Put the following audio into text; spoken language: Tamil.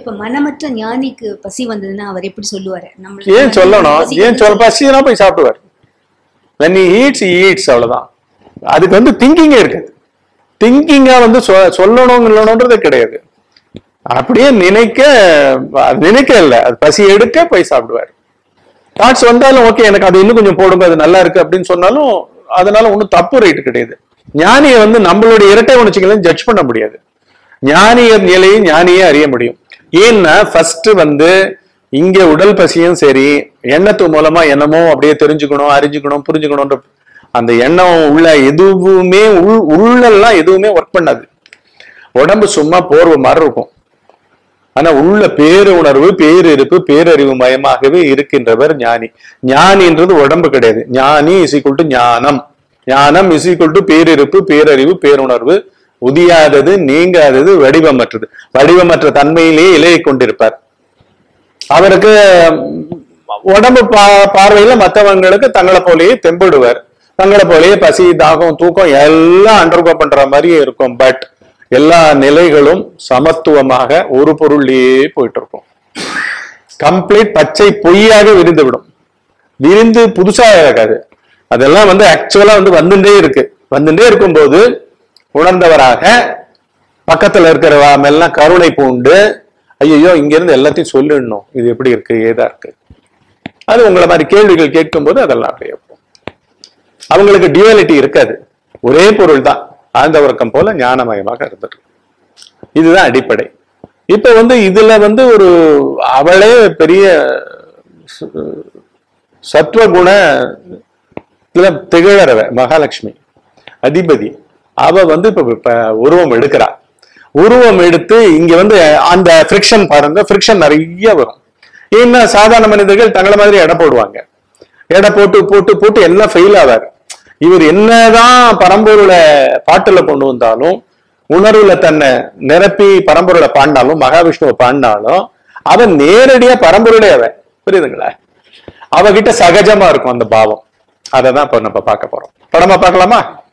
இப்ப மனமற்ற ஞானிக்கு பசி வந்ததுன்னா அவர் எப்படி சொல்லுவாரு நம்மளுக்கு ஏன் வந்து சொல்லணும் பசி ஏன் சொல்ல பசினா போய் சாப்பிடுவார் when he eats he eats அவ்வளவுதான் அதுக்கு வந்து திங்கிங்கே இருக்காது திங்கிங்கா வந்து சொ- சொல்லணும் இல்லணும்ன்றது கிடையாது அப்படியே நினைக்க அது நினைக்க இல்லை அது பசி எடுக்க போய் சாப்பிடுவார் தாட்ஸ் வந்தாலும் ஓகே எனக்கு அது இன்னும் கொஞ்சம் போடுங்க அது நல்லா இருக்கு அப்படின்னு சொன்னாலும் அதனால ஒன்றும் தப்பு ரைட்டு கிடையாது ஞானியை வந்து நம்மளுடைய இரட்டை உணர்ச்சிகளையும் ஜட்ஜ் பண்ண முடியாது ஞானிய நிலையை ஞானியே அறிய முடியும் ஏன்னா ஃபர்ஸ்ட் வந்து இங்க உடல் பசியும் சரி எண்ணத்து மூலமா என்னமோ அப்படியே தெரிஞ்சுக்கணும் அறிஞ்சுக்கணும் புரிஞ்சுக்கணும்ன்ற அந்த எண்ணம் உள்ள எதுவுமே உள் உள்ளெல்லாம் எதுவுமே ஒர்க் பண்ணாது உடம்பு சும்மா போர்வை மாதிரி இருக்கும் ஆனா உள்ள பேரு உணர்வு பேரிருப்பு பேரறிவு மயமாகவே இருக்கின்றவர் ஞானி ஞானின்றது உடம்பு கிடையாது ஞானி இஸ் ஈக்குவல் டு ஞானம் ஞானம் இஸ் ஈக்குவல் டு பேரிருப்பு பேரறிவு பேருணர்வு உதியாதது நீங்காதது வடிவமற்றது வடிவமற்ற தன்மையிலேயே இலையை கொண்டிருப்பார் அவருக்கு ம், உடம்பு பா பார்வையில மற்றவங்களுக்கு தங்களை போலயே தெம்பிடுவார் தங்களை போலயே பசி தாகம் தூக்கம் எல்லாம் அண்டர்கோ பண்ற மாதிரியே இருக்கும் பட் எல்லா நிலைகளும் சமத்துவமாக ஒரு பொருள்லயே போயிட்டு இருக்கும் கம்ப்ளீட் பச்சை பொய்யாக விரிந்து விடும் விரிந்து புதுசா இருக்காது அதெல்லாம் வந்து ஆக்சுவலா வந்து வந்துட்டே இருக்கு வந்துட்டே இருக்கும்போது உணர்ந்தவராக பக்கத்துல இருக்கிற எல்லாம் கருணை பூண்டு ஐயோ இங்க இருந்து எல்லாத்தையும் சொல்லிடணும் இது எப்படி இருக்கு ஏதா இருக்கு அது உங்களை மாதிரி கேள்விகள் கேட்கும்போது அதெல்லாம் அப்படியே இருக்கும். அவங்களுக்கு டியூவாலிட்டி இருக்காது ஒரே பொருள் தான் ஆழ்ந்த உறக்கம் போல ஞானமயமாக இருந்துட்டு இதுதான் அடிப்படை இப்ப வந்து இதுல வந்து ஒரு அவளே பெரிய ச- சத்வகுண இதுல திகழறவ மகாலட்சுமி அதிபதி அவ வந்து இப்ப இப்ப உருவம் எடுக்கிறா உருவம் எடுத்து இங்க வந்து அந்த ஃப்ரிக்ஷன் பாருங்க ஃப்ரிக்ஷன் நிறைய வரும் ஏன்னா சாதாரண மனிதர்கள் தங்களை மாதிரி எடை போடுவாங்க எடை போட்டு போட்டு போட்டு எல்லாம் ஃபெயில் ஆவார் இவர் என்னதான் பரம்பொருளை பாட்டுல கொண்டு வந்தாலும் உணர்வுல தன்னை நிரப்பி பரம்பொருளை பாடினாலும் மகாவிஷ்ணுவை பாடினாலும் அவன் நேரடியா பரம்பொருளே அவன் புரியுதுங்களா அவகிட்ட சகஜமா இருக்கும் அந்த பாவம் அதை தான் இப்ப நம்ம பார்க்க போறோம் படமா பார்க்கலாமா